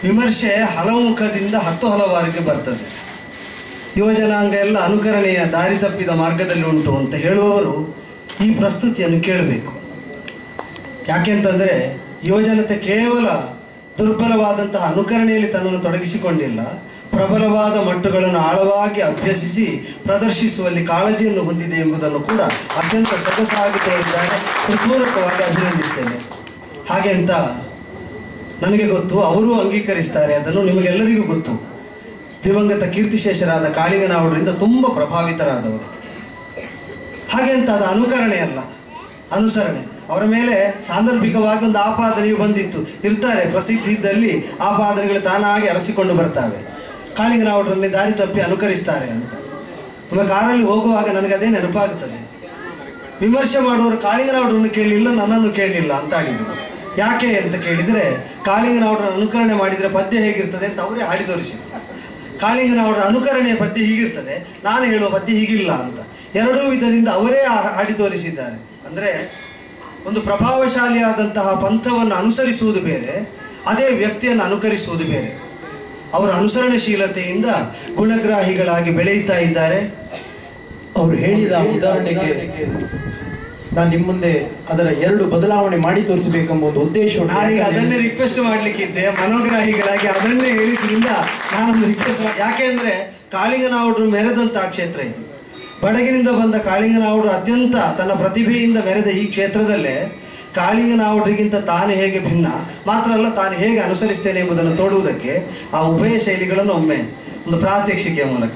ವಿಮರ್ಶೆ ಹಲವು ಮುಖದಿಂದ ಹತ್ತು ಹಲವಾರಿಗೆ ಬರ್ತದೆ ಯುವಜನಾಂಗ ಎಲ್ಲ ಅನುಕರಣೆಯ ದಾರಿ ತಪ್ಪಿದ ಮಾರ್ಗದಲ್ಲಿ ಉಂಟು ಅಂತ ಹೇಳುವವರು ಈ ಪ್ರಸ್ತುತಿಯನ್ನು ಕೇಳಬೇಕು ಯಾಕೆಂತಂದರೆ ಯುವಜನತೆ ಕೇವಲ ದುರ್ಬಲವಾದಂತಹ ಅನುಕರಣೆಯಲ್ಲಿ ತನ್ನನ್ನು ತೊಡಗಿಸಿಕೊಂಡಿಲ್ಲ ಪ್ರಬಲವಾದ ಮಟ್ಟುಗಳನ್ನು ಆಳವಾಗಿ ಅಭ್ಯಸಿಸಿ ಪ್ರದರ್ಶಿಸುವಲ್ಲಿ ಕಾಳಜಿಯನ್ನು ಹೊಂದಿದೆ ಎಂಬುದನ್ನು ಕೂಡ ಅತ್ಯಂತ ಸೊಗಸಾಗಿ ತೋರಿದ್ದಾರೆ ಹೃತ್ಪೂರ್ವಕವಾಗಿ ಅಭಿನಂದಿಸ್ತೇನೆ ಹಾಗೆ ಅಂತ ನನಗೆ ಗೊತ್ತು ಅವರೂ ಅಂಗೀಕರಿಸ್ತಾರೆ ಅದನ್ನು ನಿಮಗೆಲ್ಲರಿಗೂ ಗೊತ್ತು ದಿವಂಗತ ಕೀರ್ತಿಶೇಷರಾದ ಕಾಳಿಂಗನವರಿಂದ ತುಂಬ ಪ್ರಭಾವಿತರಾದವರು ಹಾಗೆ ಅಂತ ಅದು ಅನುಕರಣೆ ಅಲ್ಲ ಅನುಸರಣೆ ಅವರ ಮೇಲೆ ಸಾಂದರ್ಭಿಕವಾಗಿ ಒಂದು ಆಪಾದನೆಯು ಬಂದಿತ್ತು ಇರ್ತಾರೆ ಪ್ರಸಿದ್ಧಿ ಇದ್ದಲ್ಲಿ ಆಪಾದನೆಗಳು ತಾನಾಗಿ ಅರಸಿಕೊಂಡು ಬರ್ತವೆ ಕಾಳಿಂಗನವರನ್ನೇ ದಾರಿ ತಪ್ಪಿ ಅನುಕರಿಸ್ತಾರೆ ಅಂತ ಒಮ್ಮೆ ಕಾರಲ್ಲಿ ಹೋಗುವಾಗ ನನಗೆ ಅದೇ ನೆನಪಾಗುತ್ತದೆ ವಿಮರ್ಶೆ ಮಾಡುವವರು ಕಾಳಿಂಗನವರನ್ನು ಕೇಳಲಿಲ್ಲ ನನ್ನನ್ನು ಕೇಳಲಿಲ್ಲ ಅಂತ ಆಗಿದ್ರು ಯಾಕೆ ಅಂತ ಕೇಳಿದರೆ ಕಾಳಿಂಗನವರನ್ನು ಅನುಕರಣೆ ಮಾಡಿದರೆ ಪದ್ಯ ಹೇಗಿರ್ತದೆ ಅಂತ ಅವರೇ ಹಾಡಿ ತೋರಿಸಿದ್ರು ಕಾಳಿಂಗನವರ ಅನುಕರಣೆಯ ಪದ್ಯ ಹೀಗಿರ್ತದೆ ನಾನು ಹೇಳುವ ಪದ್ಯ ಹೀಗಿಲ್ಲ ಅಂತ ಎರಡೂ ವಿಧದಿಂದ ಅವರೇ ಆ- ಹಾಡಿ ತೋರಿಸಿದ್ದಾರೆ ಅಂದರೆ ಒಂದು ಪ್ರಭಾವಶಾಲಿಯಾದಂತಹ ಪಂಥವನ್ನು ಅನುಸರಿಸುವುದು ಬೇರೆ ಅದೇ ವ್ಯಕ್ತಿಯನ್ನು ಅನುಕರಿಸುವುದು ಬೇರೆ ಅವರ ಅನುಸರಣಶೀಲತೆಯಿಂದ ಗುಣಗ್ರಾಹಿಗಳಾಗಿ ಬೆಳೆಯುತ್ತಾ ಇದ್ದಾರೆ ಅವರು ಹೇಳಿದ ಉದಾಹರಣೆಗೆ ನಾನು ನಿಮ್ಮ ಮುಂದೆ ಅದರ ಎರಡು ಬದಲಾವಣೆ ಮಾಡಿ ತೋರಿಸಬೇಕೆಂಬ ಒಂದು ಉದ್ದೇಶ ಉಂಟು. ನಾನೀಗ ಯಾಕಂದ್ರೆ ಅದನ್ನೇ ರಿಕ್ವೆಸ್ಟ್ ಮಾಡ್ಲಿಕ್ಕಿದ್ದೆ ಮನೋಗ್ರಾಹಿಗಳಾಗಿ ಅದನ್ನೇ ಹೇಳಿದ್ರಿಂದ ನಾನೊಂದು ರಿಕ್ವೆಸ್ಟ್ ಯಾಕೆ ಅಂದ್ರೆ ಕಾಳಿಂಗನಾವುಡ್ರು ಮೆರೆದಂತಹ ಕ್ಷೇತ್ರ ಇದು ಬಡಗಿನಿಂದ ಬಂದ ಕಾಳಿಂಗನಾವುಡ್ರು ಅತ್ಯಂತ ತನ್ನ ಪ್ರತಿಭೆಯಿಂದ ಮೆರೆದ ಈ ಕ್ಷೇತ್ರದಲ್ಲೇ ಕಾಳಿಂಗನಾವುಡ್ರಿಗಿಂತ ತಾನು ಹೇಗೆ ಭಿನ್ನ ಮಾತ್ರ ಅಲ್ಲ ತಾನು ಹೇಗೆ ಅನುಸರಿಸ್ತೇನೆ ಎಂಬುದನ್ನು ತೋಡುವುದಕ್ಕೆ ಆ ಉಭಯ ಶೈಲಿಗಳನ್ನು ಒಮ್ಮೆ ಒಂದು ಪ್ರಾತ್ಯಕ್ಷಿಕೆಯ ಮೂಲಕ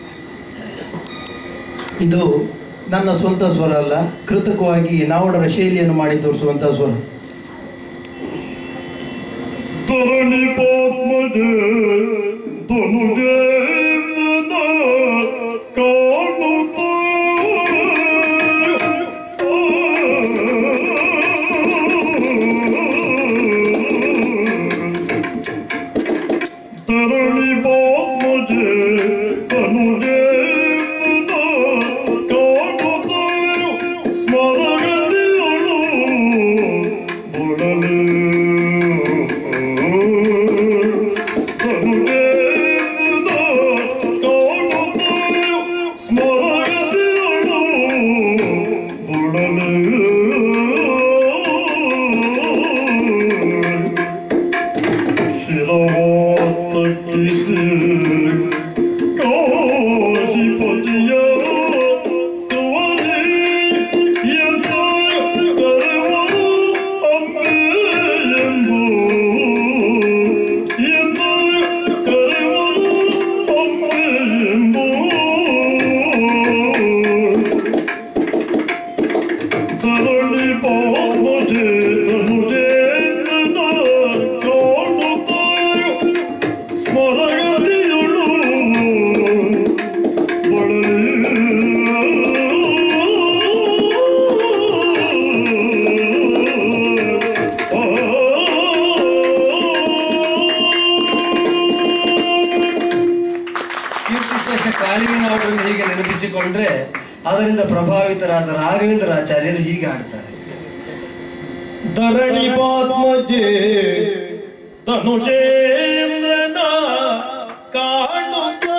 ಇದು ನನ್ನ ಸ್ವಂತ ಸ್ವರ ಅಲ್ಲ ಕೃತಕವಾಗಿ ನಾವಡರ ಶೈಲಿಯನ್ನು ಮಾಡಿ ತೋರಿಸುವಂತಹ ಸ್ವರ ತರಣಿ ಪಾತ್ಮಜೆ ಧನುಜೆ ಮನ ಕಾಣುತ್ತ ತರಣಿ ಪಾತ್ಮಜೆ ಧನುಜೆ ಮನ ಕಾಣುತ್ತ ಸ್ಮರಗತಿಯಳು ಬುಡಲು ತರಣಿ ಪಾಪದೆ ತನುಜೆ ನನ್ನ ಕಾಣುತ್ತಾಯ ಸ್ಮರಗತಿಯಳು ಕೀರ್ತಿಶೇಷ ಕಾಳಿಂಗನವರನ್ನು ಹೀಗೆ ನೆನಪಿಸಿಕೊಂಡ್ರೆ ಅದರಿಂದ ಪ್ರಭಾವಿತರಾದ ರಾಘವೇಂದ್ರಾಚಾರ್ಯರು ಹೀಗೆ ಹಾಡ್ತಾರೆ ಧರಣಿ ಪಾತ್ಮಜೆ ತನುಜೇಂದ್ರನ ಕಾಣುತ್ತ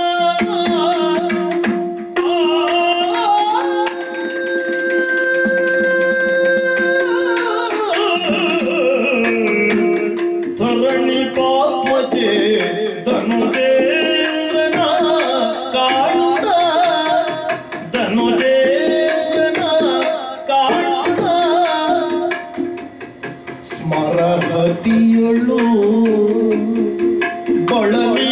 ಧರಣಿ ಪಾತ್ಮಜೆ ಧನುಜೇಂದ್ರನ ಕಾಣುತ್ತ ಧನುಜೇಂದ್ರನ ಕಾಣುತ್ತ ಸ್ಮರಹತಿಯಳು ಬಳಲಿ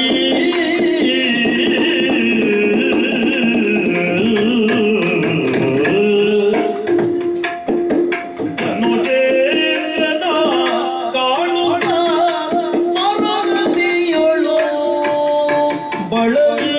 ಸ್ಮರಹತಿಯಳು ಬಳಲಿ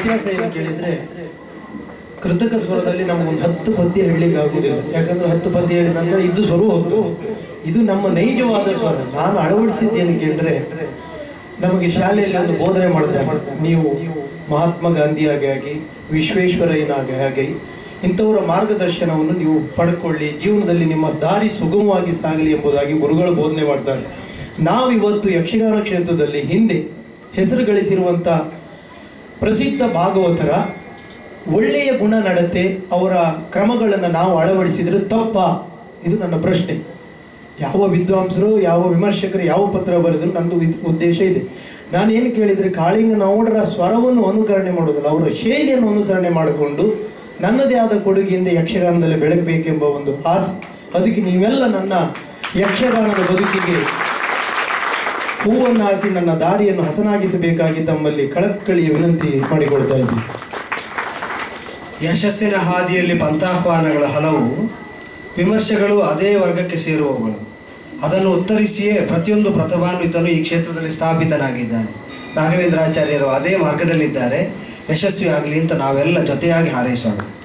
ವ್ಯತ್ಯಾಸ ಏನು ಕೇಳಿದ್ರೆ ಕೃತಕ ಸ್ವರದಲ್ಲಿ ನಮಗೊಂದು ಹತ್ತು ಪದ್ಯ ಹೇಳಲಿಕ್ಕೆ ಆಗುದಿಲ್ಲ ಯಾಕಂದ್ರೆ ಹತ್ತು ಪದ್ಯ ಹೇಳಿದ ನಂತರ ಇದು ಸ್ವರ ಹೋಗ್ತು ಇದು ನಮ್ಮ ನೈಜವಾದ ಸ್ವರ ನಾನು ಅಳವಡಿಸಿದ್ದೇನು ಕೇಳಿದ್ರೆ ನಮಗೆ ಶಾಲೆಯಲ್ಲಿ ಒಂದು ಬೋಧನೆ ಮಾಡ್ತಾರೆ ನೀವು ಮಹಾತ್ಮ ಗಾಂಧಿಯಾಗಿ ಆಗಿ ವಿಶ್ವೇಶ್ವರಯ್ಯನಾಗಿ ಆಗಿ ಇಂಥವರ ಮಾರ್ಗದರ್ಶನವನ್ನು ನೀವು ಪಡ್ಕೊಳ್ಳಿ ಜೀವನದಲ್ಲಿ ನಿಮ್ಮ ದಾರಿ ಸುಗಮವಾಗಿ ಸಾಗಲಿ ಎಂಬುದಾಗಿ ಗುರುಗಳು ಬೋಧನೆ ಮಾಡ್ತಾರೆ ನಾವಿವತ್ತು ಯಕ್ಷಗಾನ ಕ್ಷೇತ್ರದಲ್ಲಿ ಹಿಂದೆ ಹೆಸರು ಗಳಿಸಿರುವಂಥ ಪ್ರಸಿದ್ಧ ಭಾಗವತರ ಒಳ್ಳೆಯ ಗುಣ ನಡತೆ ಅವರ ಕ್ರಮಗಳನ್ನು ನಾವು ಅಳವಡಿಸಿದ್ರೆ ತಪ್ಪ ಇದು ನನ್ನ ಪ್ರಶ್ನೆ ಯಾವ ವಿದ್ವಾಂಸರು ಯಾವ ವಿಮರ್ಶಕರು ಯಾವ ಪತ್ರ ಬರೆದ್ರು ನಂದು ಇದ್- ಉದ್ದೇಶ ಇದೆ ನಾನೇನು ಕೇಳಿದರೆ ಕಾಳಿಂಗನೌಡರ ಸ್ವರವನ್ನು ಅನುಕರಣೆ ಮಾಡೋದಿಲ್ಲ ಅವರ ಶೈಲಿಯನ್ನು ಅನುಸರಣೆ ಮಾಡಿಕೊಂಡು ನನ್ನದೇ ಆದ ಕೊಡುಗೆಯಿಂದ ಯಕ್ಷಗಾನದಲ್ಲಿ ಬೆಳಗಬೇಕೆಂಬ ಒಂದು ಆಸೆ ಅದಕ್ಕೆ ನೀವೆಲ್ಲ ನನ್ನ ಯಕ್ಷಗಾನದ ಬದುಕಿಗೆ ಹೂವನ್ನು ಹಾಸಿ ನನ್ನ ದಾರಿಯನ್ನು ಹಸನಾಗಿಸಬೇಕಾಗಿ ತಮ್ಮಲ್ಲಿ ಕಳಕಳಿಯ ವಿನಂತಿ ಮಾಡಿಕೊಳ್ತಾ ಇದ್ದೀನಿ ಯಶಸ್ಸಿನ ಹಾದಿಯಲ್ಲಿ ಪಂಥಾಹ್ವಾನಗಳ ಹಲವು ವಿಮರ್ಶೆಗಳು ಅದೇ ವರ್ಗಕ್ಕೆ ಸೇರುವವುಗಳು ಅದನ್ನು ಉತ್ತರಿಸಿಯೇ ಪ್ರತಿಯೊಂದು ಪ್ರತಿಭಾನ್ವಿತನು ಈ ಕ್ಷೇತ್ರದಲ್ಲಿ ಸ್ಥಾಪಿತನಾಗಿದ್ದಾನೆ ರಾಘವೇಂದ್ರಾಚಾರ್ಯರು ಅದೇ ಮಾರ್ಗದಲ್ಲಿದ್ದಾರೆ ಯಶಸ್ವಿ ಆಗಲಿ ಅಂತ ನಾವೆಲ್ಲ ಜೊತೆಯಾಗಿ ಹಾರೈಸೋಣ